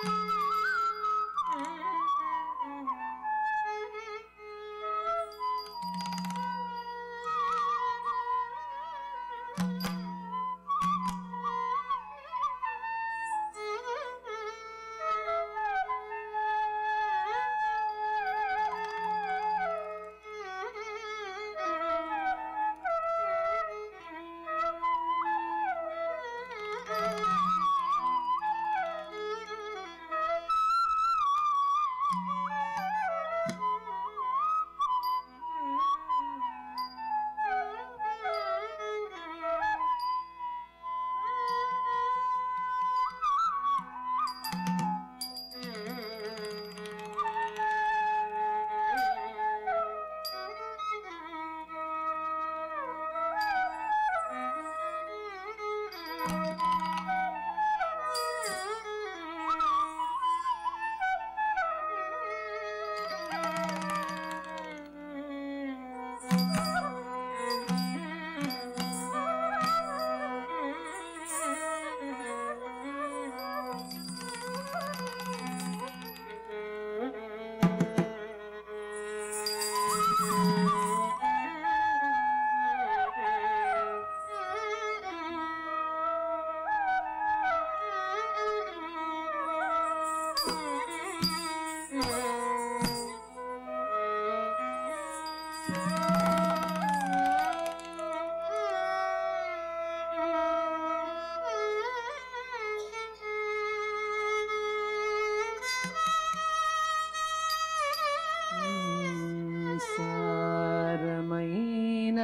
సారమైన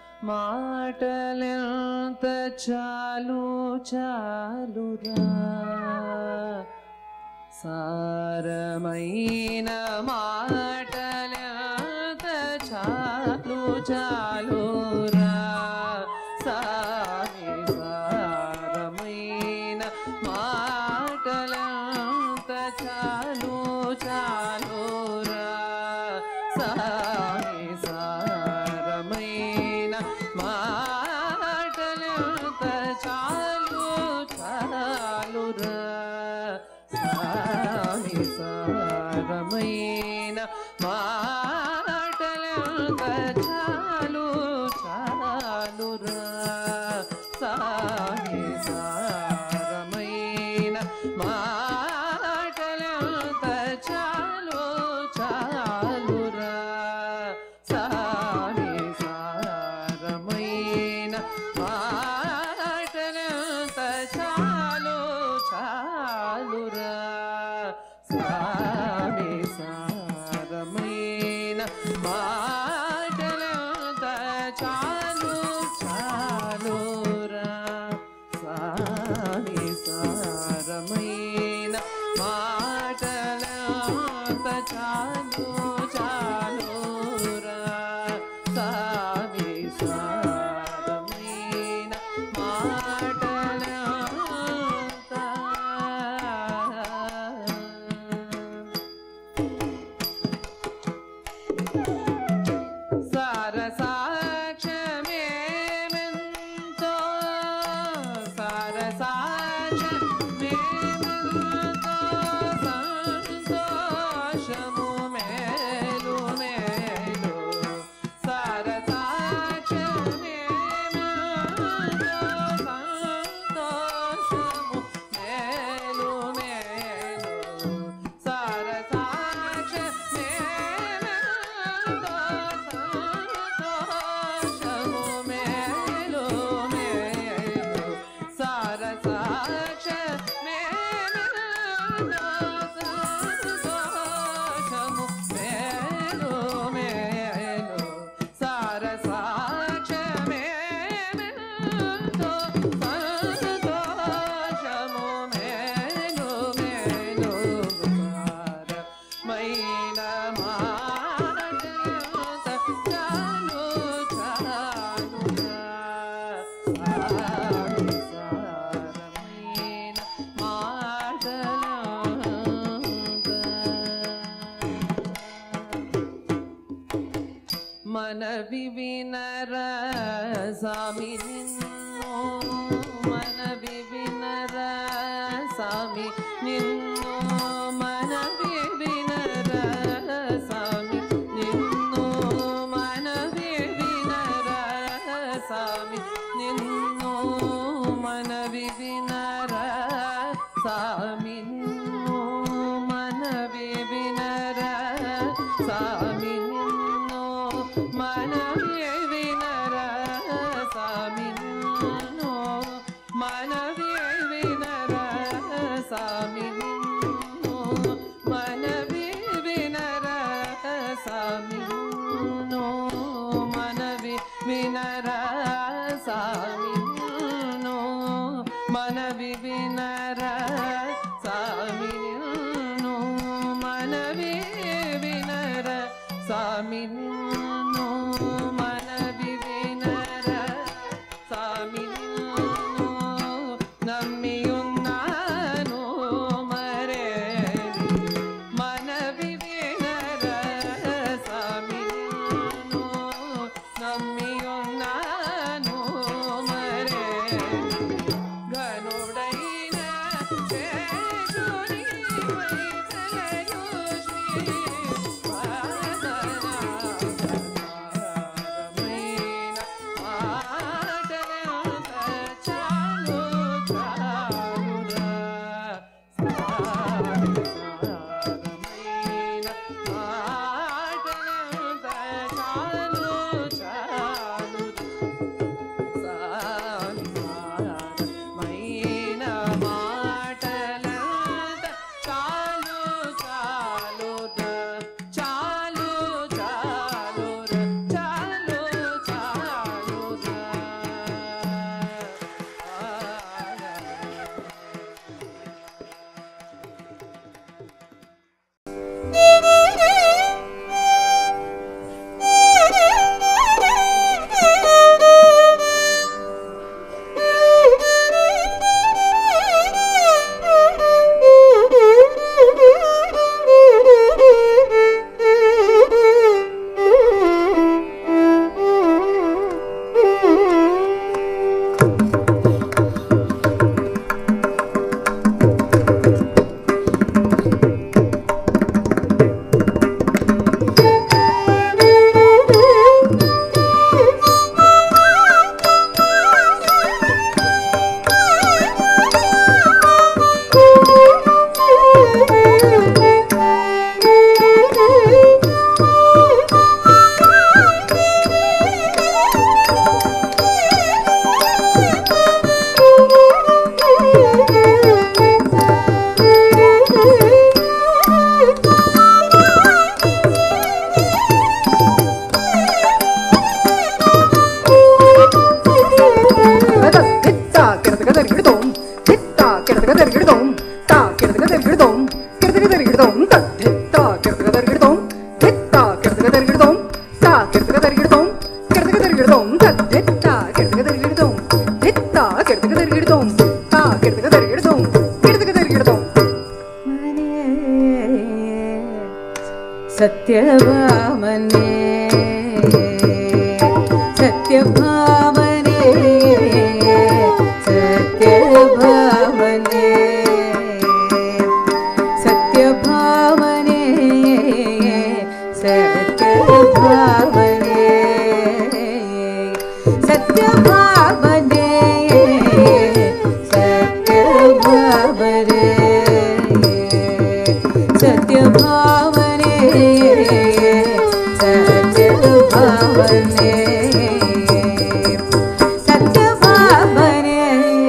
మాటలెంత చాలు చాలురా సారమైన మాటలెంత చాలు చాలురా సామి సారమైన మాటలంత చాలు చాలురా సామి సారమైన మాటలంత చాలు చాలురా సామి సారమైన మాటలంత చాలు చాలురా సామి సారమైన మాటలంత చాలు చాలురా సామి సారమైన మాటలంత చాలు చాలురా సామి సారమైన మాటలంత చాలు చాలురా సామి సారమైన మాటలంత చాలు చాలురా సామి సారమైన మాటలంత సారసాక్షమేమెంతో సారసాక్షమేమెంతో సంతోషము మేలు మేలు సారసాక్షమేమెంతో సంతోషము మేలు మేలు సారసాక్షమేమెంతో సంతోషము మేలు మేలు సారసాక్షమేమెంతో సంతోషము మేలు మేలు సారసాక్షమేమెంతో సంతోషము మేలు మేలు సారమైన మాటలంత చాలు చాలురా సామి సారమైన మాటలంత మనవి వినర స్వామి నిన్ను మనవి వినర స్వామి ನಿನ್ನೋ ಮನವಿ ವಿನರ ಸ್ವಾಮಿ ನಿನ್ನೋ ಮನವಿ ವಿನರ ಸ್ವಾಮಿ ನಿನ್ನೋ ಮನವಿ ವಿನರ ಸ್ವಾಮಿ ನಿನ್ನೋ ಮನವಿ ವಿನರ ಸ್ವಾಮಿ ನಿನ್ನೋ ಮನವಿ ವಿನರ ಸ್ವಾಮಿ ನಿನ್ನೋ ಮನವಿ ವಿನರ ಸ್ವಾಮಿ ನಿನ್ನೋ ಮನವಿ ವಿನರ ಸ್ವಾಮಿ ನಿನ್ನೋ ಮನವಿ ವಿನರ ಸ್ವಾಮಿ ನಿನ್ನೋ ಮನವಿ ವಿನರ ಸ್ವಾಮಿ ನಿನ್ನೋ ಮನವಿ ವಿನರ ಸ್ವಾಮಿ ನಿನ್ನೋ ಮನವಿ ವಿನರ ಸ್ವಾಮಿ ನಿನ್ನೋ ನಮ್ಮಿಯುನ್ನಾನು ಮರೆರಿ ಮನವಿ ವಿನರ ಸ್ವಾಮಿ ನಿನ್ನೋ ನಮ್ಮಿಯುನ್ನಾನು ಮರೆರಿ ಗನುಡೈನ ಶೇಷುನಿ ವೈತಲಯೋಶ್ರೀ ವಾದನಾರಮೈನ ಆಟಲಂತ ಚಾಲು ಚಾಲುರ ಸಾರಮೈನ ಆಟಲಂತ ಚಾಲು ಚಾಲುರ మైన మాటలంత చాలు చాలు చాలు చాలు చాలు చాలు సత్యభామనే సత్యభామనే సత్యభామనే సత్యభామనే సత్యభామనే సత్యభామనే సత్యభామనే సత్యభావనే సత్యభావనే సత్యభావనే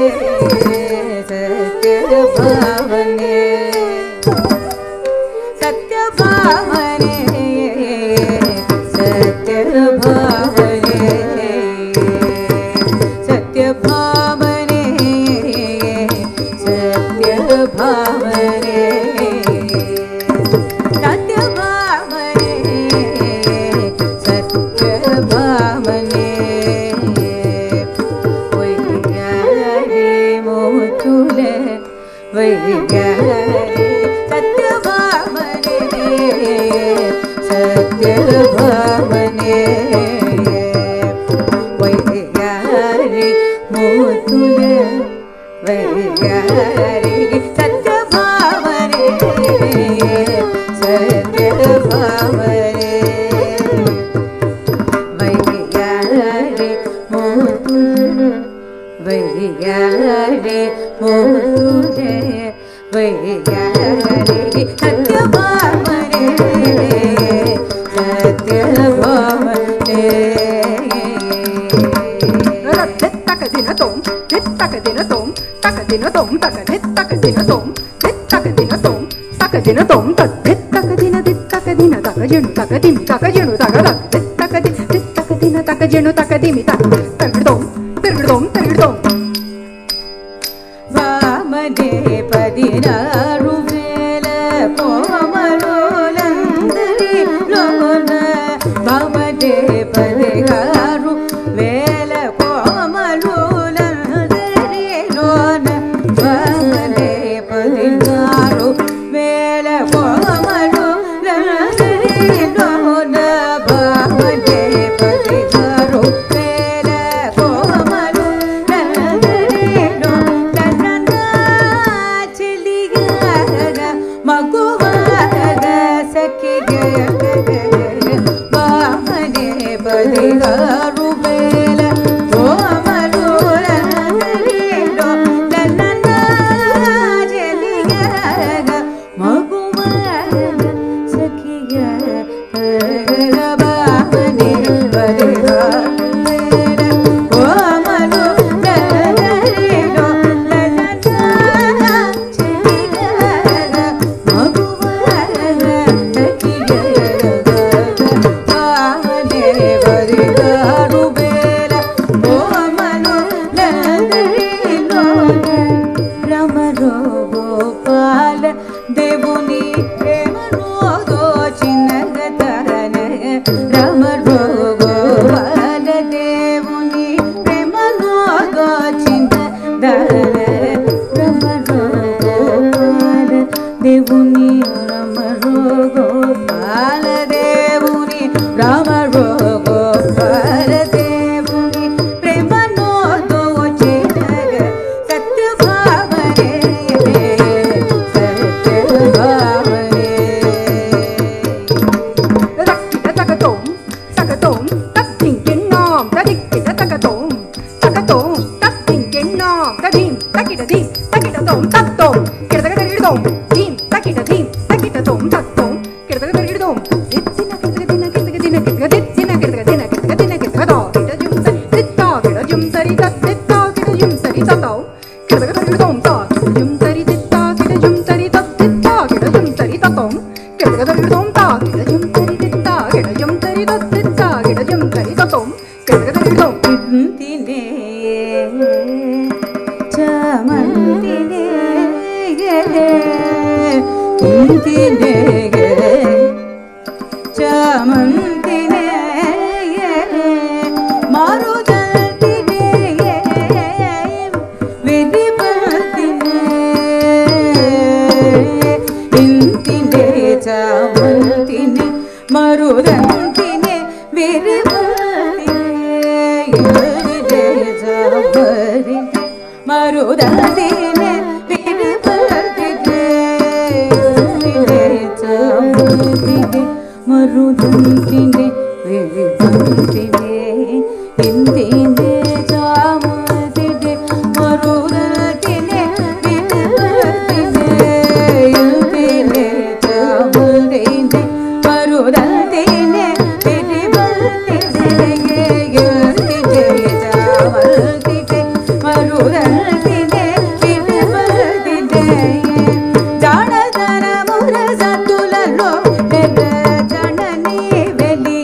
సత్యభావనే సత్యభావనే సత్యభావనే సత్యభావనే సత్యభావనే సత్యభామనే సత్యభామనే వైగారే మోతులే వైగారే సత్యభామనే సత్యభామనే వైగారే మోతులే వైగారే సత్యభామనే ವೈಯಾರಿ ಸತ್ಯಭಾಮನೆ ಸತ್ಯಭಾಮನೆ తిత్తకదినతోం తిత్తకదినతోం తకదినతోం తకదిత్తకదినతోం తిత్తకదినతోం తకదినతోం తత్తిత్తకదిన తిత్తకదిన తకజను తకదిమి తకజను తగద తిత్తకది తిత్తకదిన తకజను తకదిమి తక తగిడతోం తిరుగుడతోం తిరుగుడతోం వామనే పదినారు వేల కోమలోలందరి లోన వామనే పదినారు వేల కోమలోలందరి లోన వామనే పదినారు వేల కోమలోలందరి లోన వామనే పదినారు వేల కోమలోలందరి లోన చెలిగ మగువగ సఖిగ వామనే బలిగారు వేల కోమలురలో లలన చెలిగ మగువగ సఖిగ వామనే బలిగారు వేల కోమలు లలనలో లలన చెలిగ మగువగ సఖిగ వామనే బలిగారు వేల కోమలు లలనలో రమరో గోపాల దేవుని ప్రేమను దోచినగతన రమరో గోపాల దేవుని ప్రేమను దోచిన రమరో గోపాల దేవుని రమరో గోపాల దేవుని రమరో గోపాల దేవుని ప్రేమను దోచినగ సత్యభామనే సత్యభామనే తక్కిట తకతోం తకతోం తత్తింకెన్నాం తదిక్కిట తకతోం తకతోం తత్తింకెన్నాం తదీం తకిటదీం తకిటతోం తత్తోం కిడతగదరిడతోం దీం తకిటదీం తకిటతోం తత్తోం కిడతగదరిడతోం దిత్తిన కిడతగదిన కిడతగదిన కిడతగదిత్తిన కిడతగదిన కిడతగదిన కిడతగదో కిడజుం సరి దిత్తా కిడజుం సరి తత్తిత్తా కిడజుం సరి తతో కిడతగదరిడతోం తా కిడజుం సరి దిత్తా కిడజుం సరి తత్తిత్తా కిడజుం సరి తతోం కిడతగదరిడతోం తా కిడజుం సరి దిత్తా కిడజుం సరి తత్తిత్తా కిడజుం సరి తతోం కిడతగదరిడతోం ఇంతినే చామంతినే ఇంతినే చామంతినే మారుదంతినే విధిపతినే ఇంతినే చామంతినే మరుదంతినే విరిపతినే మరుదంతినే విరిపతినే మరుదంతినే విరిపతినే ఇంతినే చామంతినే మరుదంతినే విరిపతినే ఇంతినే చామంతినే మరుదంతినే జాడదన ముర సతులలో జనని వెలి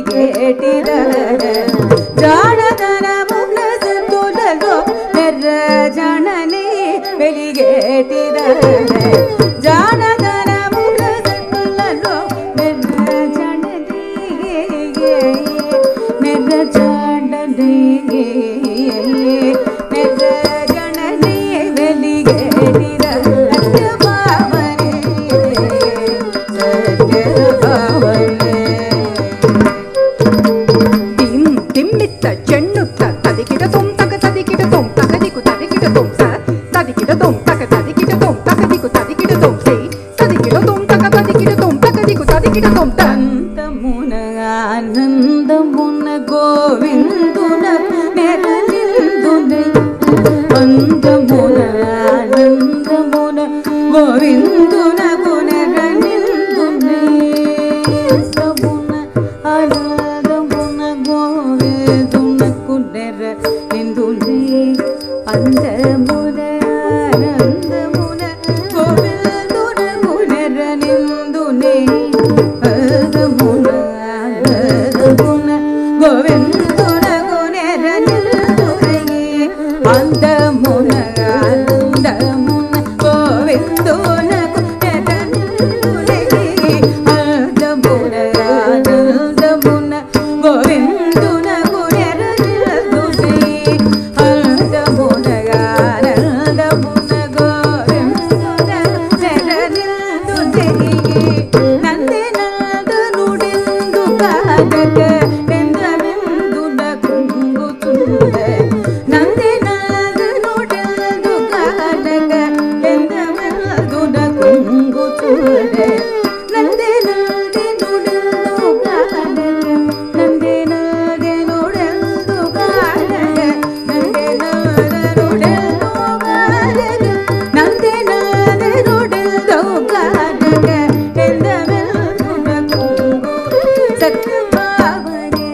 గోవిందునకు నెరనిందునే సమున ఆనందమున గోవిందునకు నెరనిందునే అందమున ఆనందమున గోవిందునకు నెరనిందునే అందమున ఆనందమున గోవిందునకు నెరనిందునే అందమున ఆనందమున గోవిందునకు నెరనిందునే అందమున ఆనందమున గోవిందునకు నెరనిందునే అందమున ఆనందమున గోవిందునకు నెరనిందునే నందే నందనుడెందు కాదక ఎందమెందున కుంగుతుండే నందే నందనుడెందు కాదక ఎందమెందున కుంగుతుండే నందే నందనుడెందు కాదక నందే నందనుడెందు కాదక నందే నందనుడెందు కాదక నందే నందనుడెందు కాదక ఎందమెందున కుంగు సత్యభామనే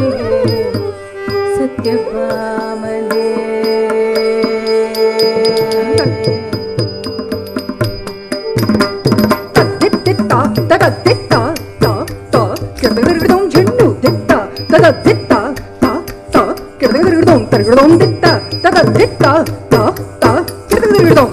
సత్యభామనే తద్దిత్తిత్త తగద్దిత్త త త కిరదగిరగిడదం జెన్ను దిత్త తగద్దిత్త త త కిరదగిరగిడదం తరగిడదం దిత్త తగద్దిత్త త త కిరదగిరగిడదం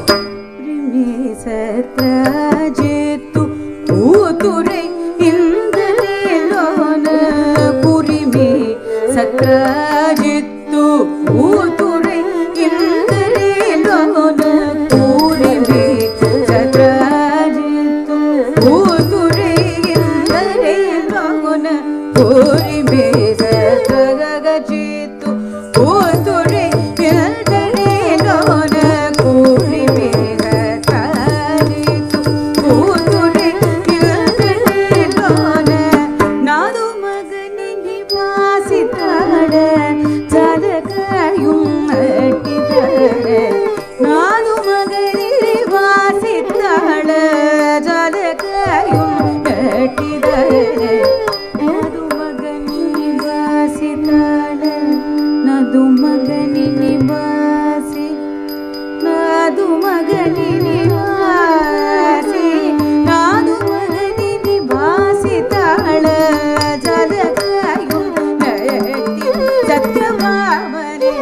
సత్రాజిత్తు కూతురై ఇంద్రలోన కురిమి సత్రాజిత్తు కూతురై ఇంద్రలోన కురిమి సత్రాజిత్తు కూతురై ఇంద్రలోన కురిమి సత్రగజిత్తు కూతురై ఇంద్రలోన కురిమి సత్రాజిత్తు కూతురై ఇంద్రలోన నాదు మగనిని వాసితాడ జలకాயும் అట్టిదడ నాదు మగనిని వాసితాడ జలకాயும் అట్టిదడ నాదు మగనిని వాసితాడ నాదు మగనిని వాసి నాదు మగనిని వాసి నాదు మగనిని వాసి తాళ జలకాయు నయటి సత్యభామరే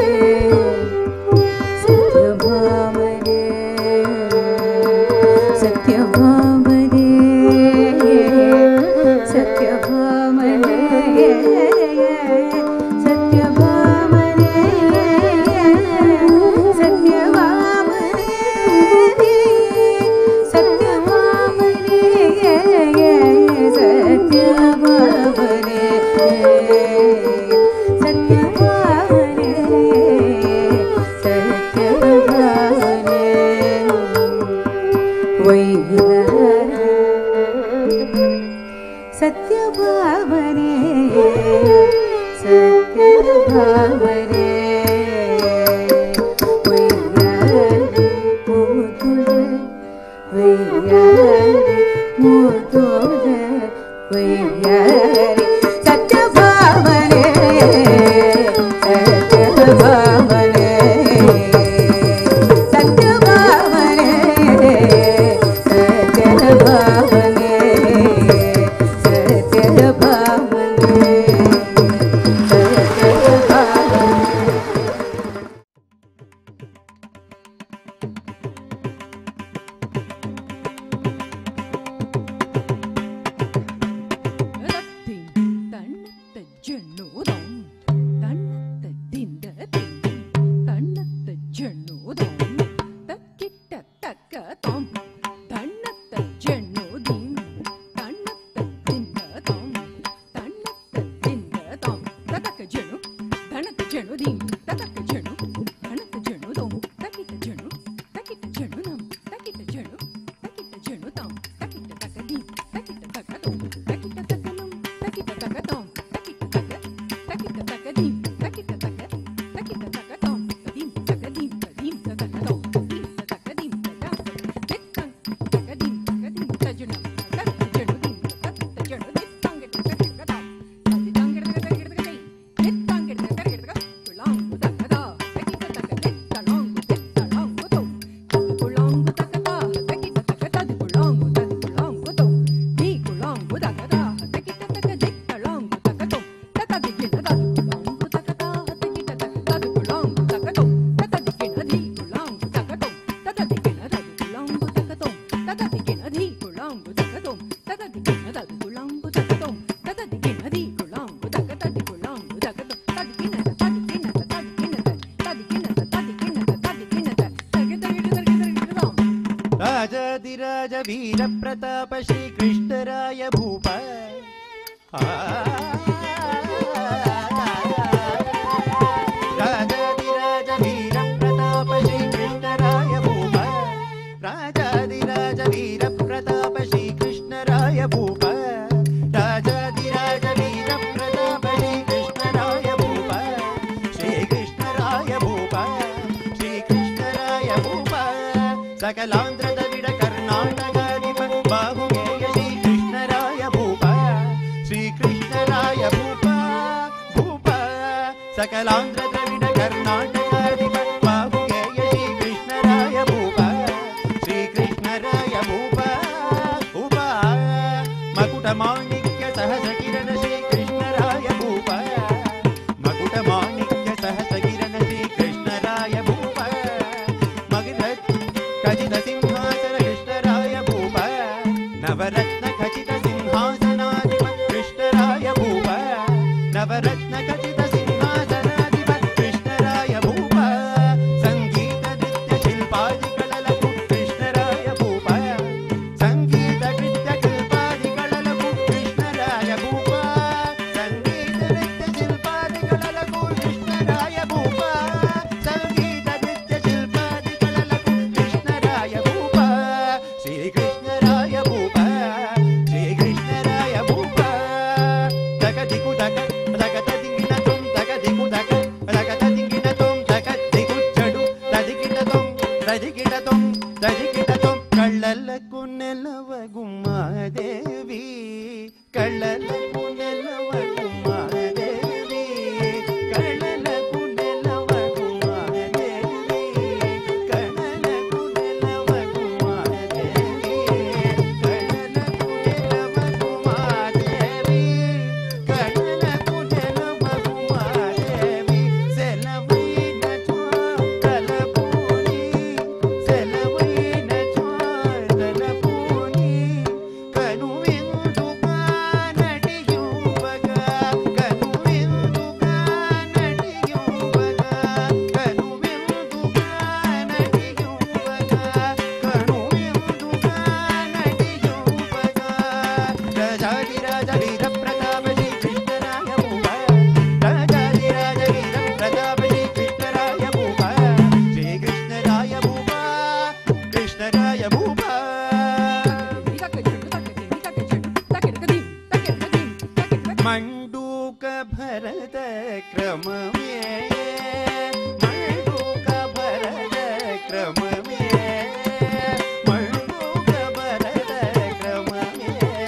సత్యభామరే సత్యభామరే సత్యభామరే సత్యభామరే సత్యభామరే సత్యభామరే సత్యభామరే సత్యభామరే సత్యభామరే వైహర సత్యభామరే సత్యభామరే వైయారి మోతుల వైయారి మోతుల వైయారి సత్యభామరే సత్యభామరే సత్యభామరే సత్యభామరే సత్యభామరే సత్యభామరే தன்னத்த ஜென்னோதம் தன்னத்த திந்த திந்தி தன்னத்த ஜென்னோதம் தக்கிட்ட தக்க தம் தன்னத்த ஜென்னோதிம் தன்னத்த திந்த தம் தன்னத்த திந்த தம் ததக்க ஜெனு தனத்த ஜெனுதிம் ததக்க ஜெனு தனத்த ஜெனுதம் தக்கிட்ட ஜெனு தக்கிட்ட ஜெனுதம் தக்கிட்ட ஜெனு தக்கிட்ட ஜெனுதம் தக்கிட்ட தக்கதிம் தக்கிட்ட தக்கதம் தக்கிட்ட தக்கனம் தக்கிட்ட தக்கதம் தக்கிட்ட தக்க தக்கிட்ட தக்கதிம் தக்கிட்ட தக்க தக்கிட்ட தக்கதம் ததிம் தக்கதிம் ததிம் தக்கதம் ததிம் தக்கதிம் ததம் தித்தம் వీరప్రతాప శ్రీకృష్ణరాయ భూప ఆ. రాజాదిరాజ వీరప్రతాప శ్రీకృష్ణరాయ భూప రాజాదిరాజ వీరప్రతాప శ్రీకృష్ణరాయ భూప రాజాదిరాజ వీరప్రతాప శ్రీకృష్ణరాయ భూప శ్రీకృష్ణరాయ భూప శ్రీకృష్ణరాయ భూప సకలాంధ్ర ద్రవిడ కర్ణాటకాధిప బాహుగేయ శ్రీకృష్ణరాయ భూప శ్రీకృష్ణరాయ భూప భూప సకలాంధ్ర ద్రవిడ కర్ణాటకాధిప బాహుగేయ శ్రీకృష్ణరాయ భూప శ్రీకృష్ణరాయ భూప భూప మకుట మాణిక్య సహజ కిరణ శ్రీకృష్ణరాయ భూప మకుట మాణిక్య సహజ కిరణ శ్రీకృష్ణరాయ భూప మగధ ఖచిత సింహాసన కృష్ణరాయ భూప నవరత్న ఖచిత సింహాసనాధిప కృష్ణరాయ భూప నవరత్న ఖచిత సింహాసనాధిప కృష్ణరాయ భూప సంగీత నృత్య శిల్పాది కళలకు కృష్ణరాయ భూప సంగీత నృత్య శిల్పాది కళలకు కృష్ణరాయ భూప సంగీత నృత్య శిల్పాది కళలకు కృష్ణరాయ భూప సంగీత నృత్య శిల్పాది కళలకు కృష్ణరాయ భూప శ్రీకృష్ణరాయ భూప శ్రీకృష్ణరాయ భూప దగ దిగు దగ దగ దిగిన తుం దగ దిగు దగ దగ దిగిన తుం దగ దిగు చెడు దదిగిన తుం దదిగిన తుం దదిగిన తుం కళ్ళలకు నెలవగుమాదేవి కళ్ళలకు నెలవగుమాదేవి కళ్ళలకు నెలవగుమాదేవి కళ్ళలకు నెలవగుమాదేవి కళ్ళలకు నెలవగుమాదేవి కళ్ళలకు నెలవగుమాదేవి సెలవైన తలపోని సెలవైన తలపోని కను విందుగా నడియువగా కను విందుగా నడియువగా కను విందుగా నడియువగా కను విందుగా నడియువగా రాజాది రాజ వీర ప్రతాప శ్రీ కృష్ణరాయ భూప రాజాది రాజ వీర ప్రతాప శ్రీ కృష్ణరాయ భూప శ్రీ కృష్ణరాయ భూప కృష్ణరాయ భూప మండూక భరత క్రమమే మండూక భరత క్రమమే మండూక భరత క్రమమే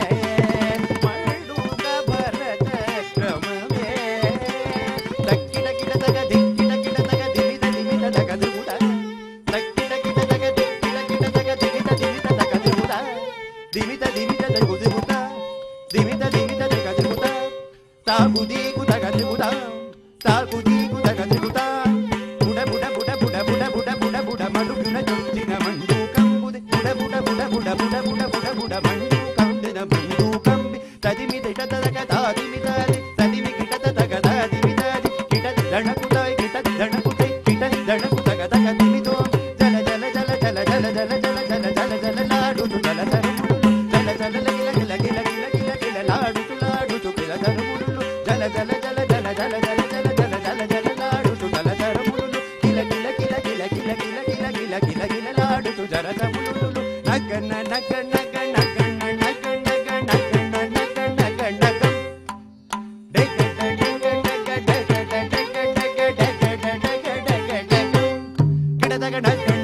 మండూక భరత క్రమమే దక్కిట కిట తగ దిక్కిట కిట తగ దిమిత దిమిత తగ దిగుట దక్కిట కిట తగ దిక్కిట కిట తగ దిమిత దిమిత తగ దిగుట దిమిత దిమిత తగు దిగుట దిమిత దిమిత తగ దిగుట తాగు దీగు తగ దిగుట తాగు దీగు తగ దిగుట బుడ బుడ బుడ బుడ బుడ బుడ బుడ బుడ మడుగున జొచ్చిన మండు కంబుది బుడ బుడ బుడ బుడ బుడ బుడ బుడ బుడ మండు కందిన మండు కంబి తదిమి తిట తగ తాదిమి తాది తదిమి కిట తగ తాదిమి తాది కిట దణకు తాయ్ కిట దణకు తై కిట దణకు తగ తగ తిమితో జల జల జల జల జల జల జల జల జల జల లాడుతు జల తరుములు జల జల గిల గిల గిల గిల గిల గిల లాడుతు లాడుతు గిల తరుములు జల జల జల జల జల జల జల జల జల జల లాడుతు జల తరుములు గిల గిల గిల గిల గిల గిల గిల గిల గిల గిల లాడుతు జల తరుములు నగన నగ నగ నగన నగ నగ నగన నగ నగ నగ డగ డగ డగ డగ డగ డగ డగ డగ డగ డగ డగ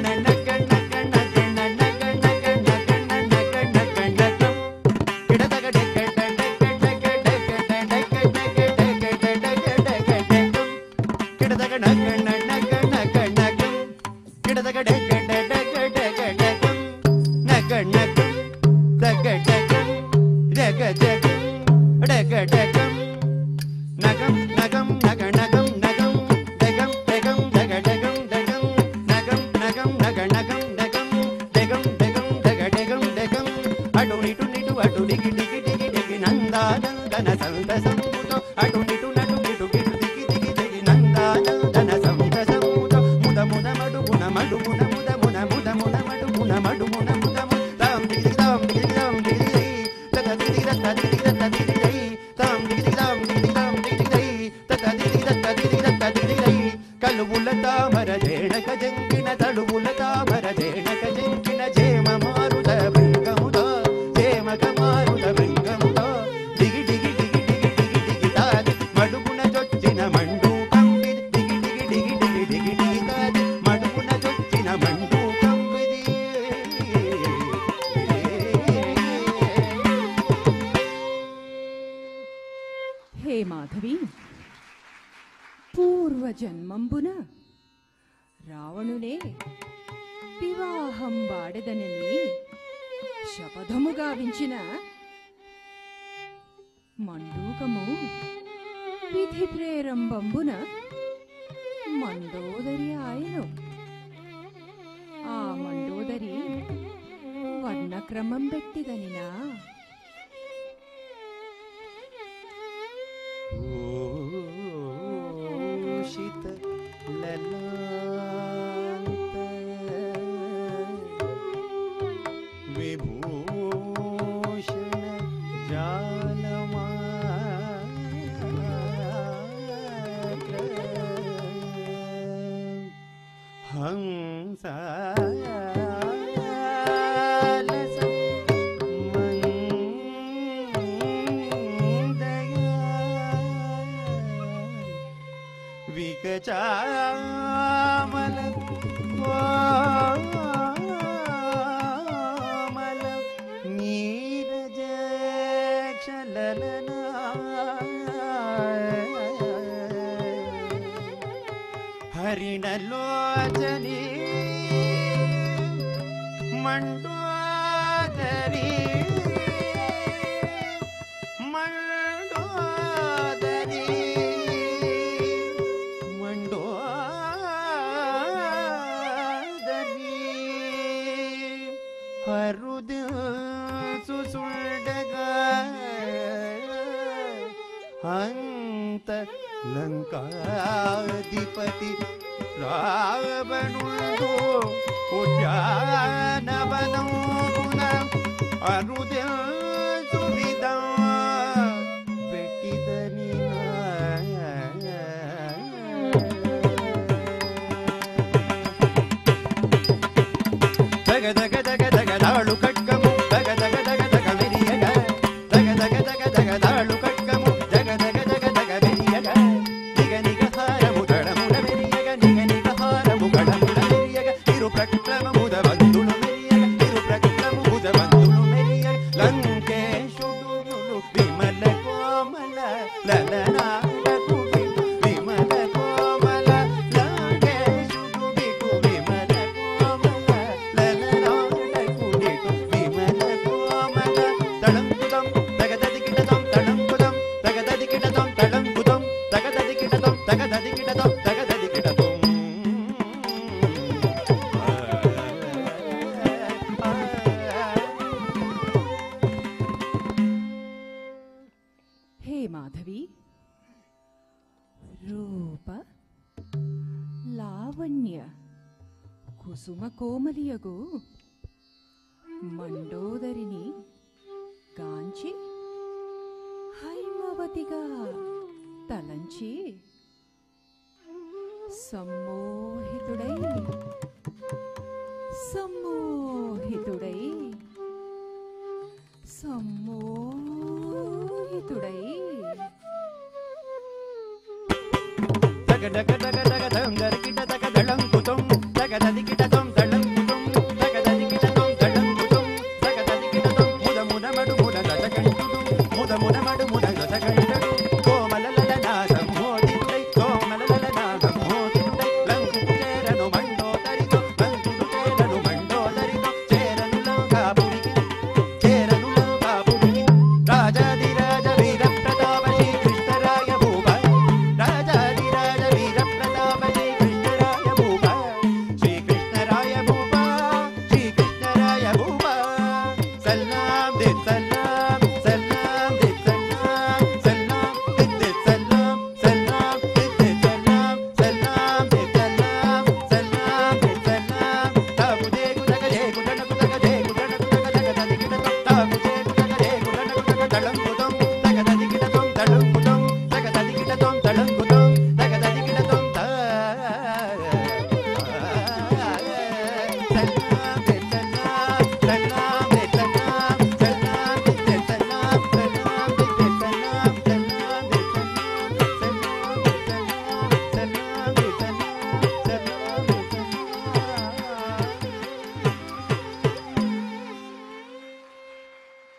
నగం నగం నగ నగం నగం దగం దగం దగ డగం దగం నగం నగం నగ నగం దగం దగం దగం దగ డగం దగం అటు నిటు నిటు అటు డిగి డిగి డిగి డిగి నందానందన సంత సంపుతో అటు నిటు నటు గిటు గిటు దిగి దిగి దిగి నందానందన సంత సంపుతో ముద ముద మడు మున మడు మున ముద మున ముద మున మడు మున మడు మున ముద ముద తాం దిగి తాం మాధవి పూర్వజన్మంబున రావణునే వివాహం వాడెదనని శపథము గావించిన మండూకము విధి ప్రేరంబంబున మండోదరి ఆయను ఆ మండోదరి వర్ణక్రమం పెట్టిదనినా ఊషిత లలాంత విభూషణ జాలమాత్ర హంస వికచామల కోమల నీరజ హరిణలోచని మండోదరి మండోదరి మండోదరి హరుద సుసుండగా అంత లంకాధిపతి రావణుడు ఉద్యానవనమున అరుద సువిధ పెట్టిదని దగ దగ దగ దగ దాళు కట్కము దగ దగ దగ దగ మెరియగ దగ దగ దగ దగ దాళు కట్కము దగ దగ దగ దగ మెరియగ నిగ నిగ హారము దళముల మెరియగ నిగ నిగ హారము గళముల మెరియగ ఇరు ప్రక్రమముద బంధులు మెరియగ ఇరు ప్రక్రమముద బంధులు మెరియగ లంకేశుడు విమల కోమల లలనాడకు విమల కోమల లంకేశుడు బిటు విమల కోమల లలనాడకు బిటు విమల కోమల తళంకుదం తగదదికిటదం తళంకుదం తగదదికిటదం తళంకుదం తగదదికిటదం తగదదికిటదం తగదదికిటదం హే మాధవి రూప లావణ్య కుసుమ కోమలియగు మండోదరిని గాంచి హైమవతిగా తలంచి సమ్మోహితుడై సమ్మోహితుడై సమ్మోహితుడై తగడగడగడగదం గరికిటదగ దళంకుతం తగదదికిటదం దళంకుతం తగదదికిటదం దళంకుతం తగదదికిటదం ముదమున మడుమున దశకంఠుడు ముదమున మడుమున దశకంఠుడు కోమలలలనా సంమోదితుడై కోమలలలనా సంమోదితుడై లంకుడు చేరను మండోదరితో లంకుడు చేరను మండోదరితో చేరను లంకాపురికి చేరను లంకాపురికి రాజాదిరాజ వీర ప్రతాప శ్రీకృష్ణరాయ భూప రాజాదిరాజ వీర ప్రతాప శ్రీకృష్ణరాయ భూప శ్రీకృష్ణరాయ భూప శ్రీకృష్ణరాయ భూప సల్లాం దే సల్లాం సల్లాం దే సల్లాం సల్లాం దే దే సల్లాం సల్లాం దే దే సల్లాం సల్లాం దే సల్లాం సల్లాం దే సల్లాం తాగు దే గుదగ దే గుదనకు దగ దే గుదనకు దగ దగ దదికిటతో తాగు దే గుదగ దే గుదనకు దగ దళంకుతం దగ దదికిటతం దళంకుతం దగ దదికిటతం దళంకుతం దగ దదికిటతం తా సల్లాం దే సల్లాం సల్లాం దే సల్లాం సల్లాం దే దే సల్లాం సల్లాం దే దే సల్లాం సల్లాం దే సల్లాం సల్లాం దే సల్లాం సల్లాం దే సల్లాం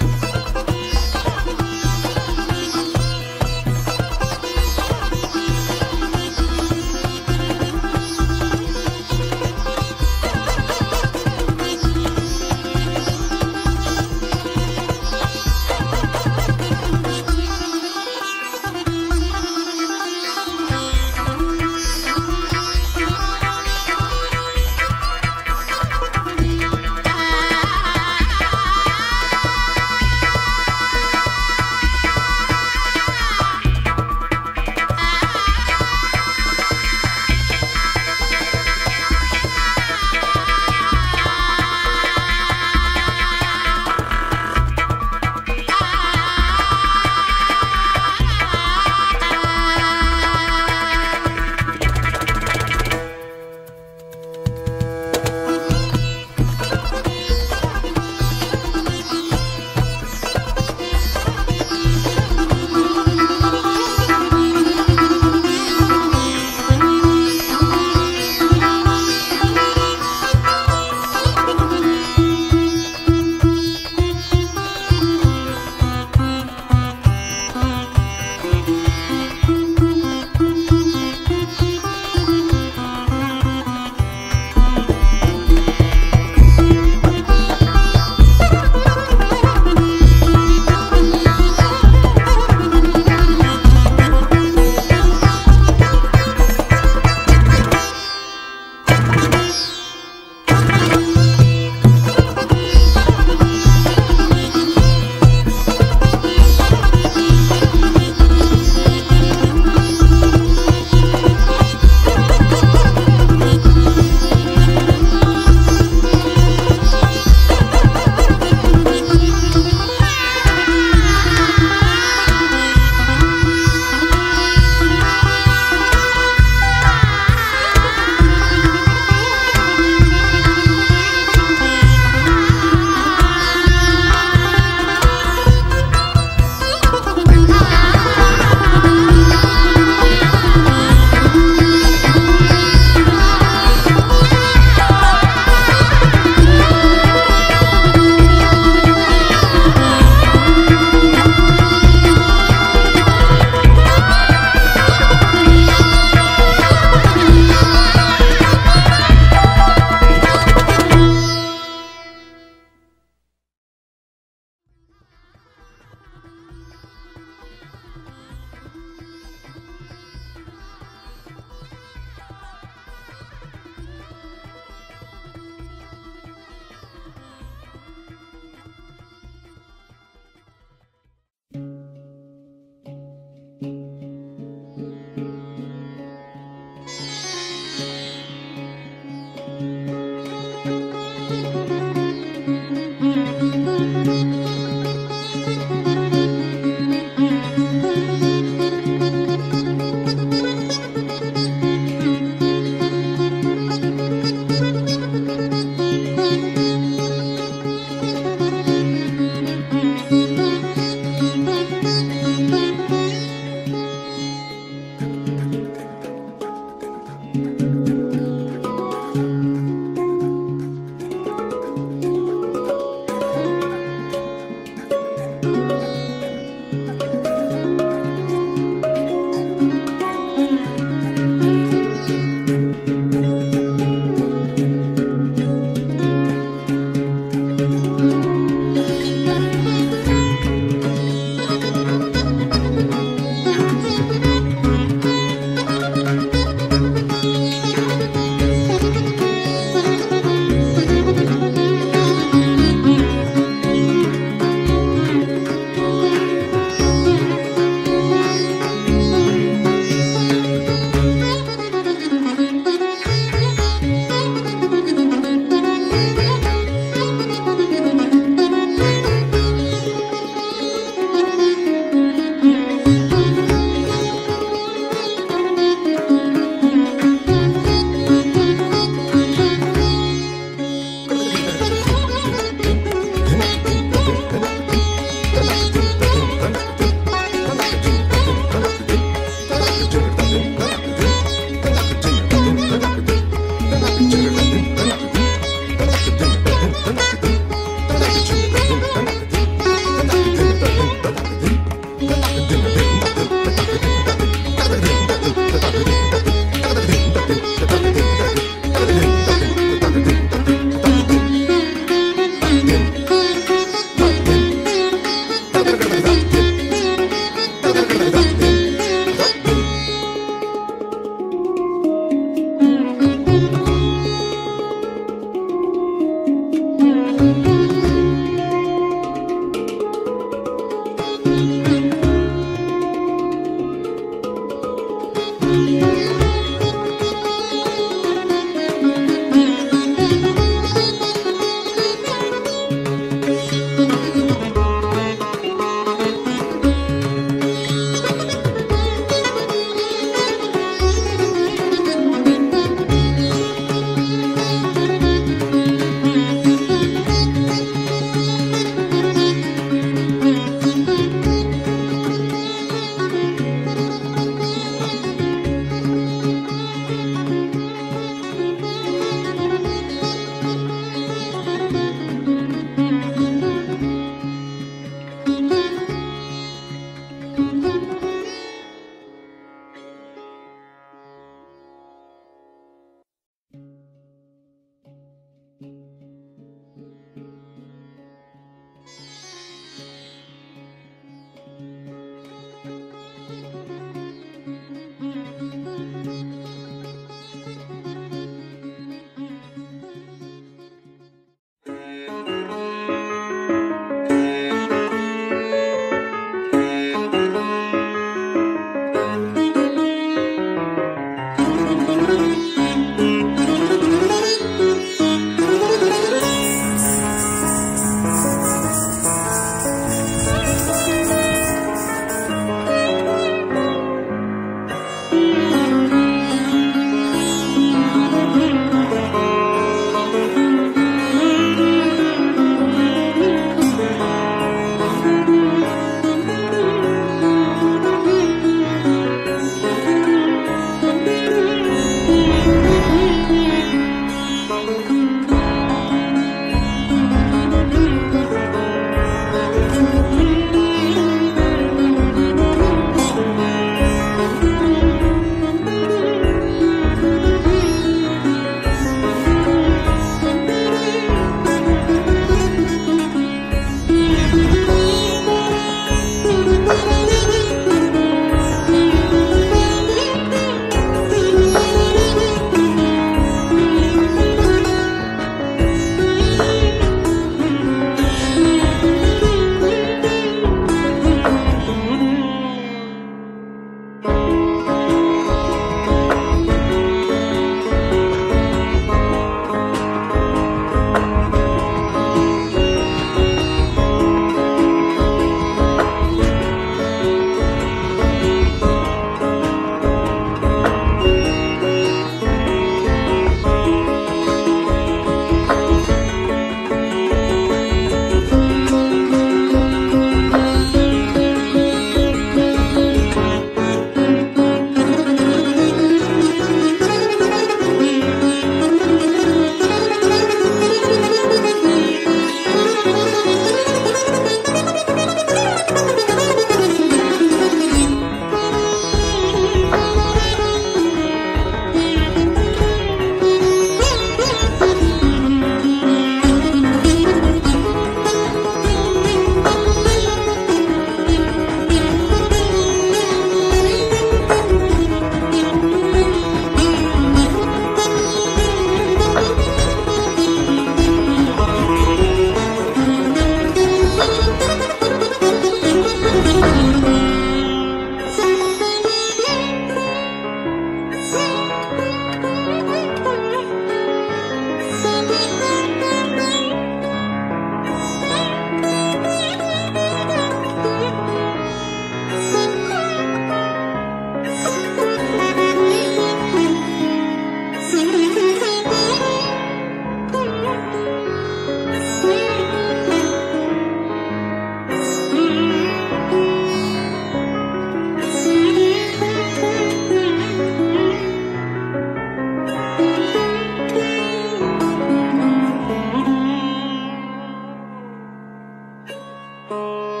ఆ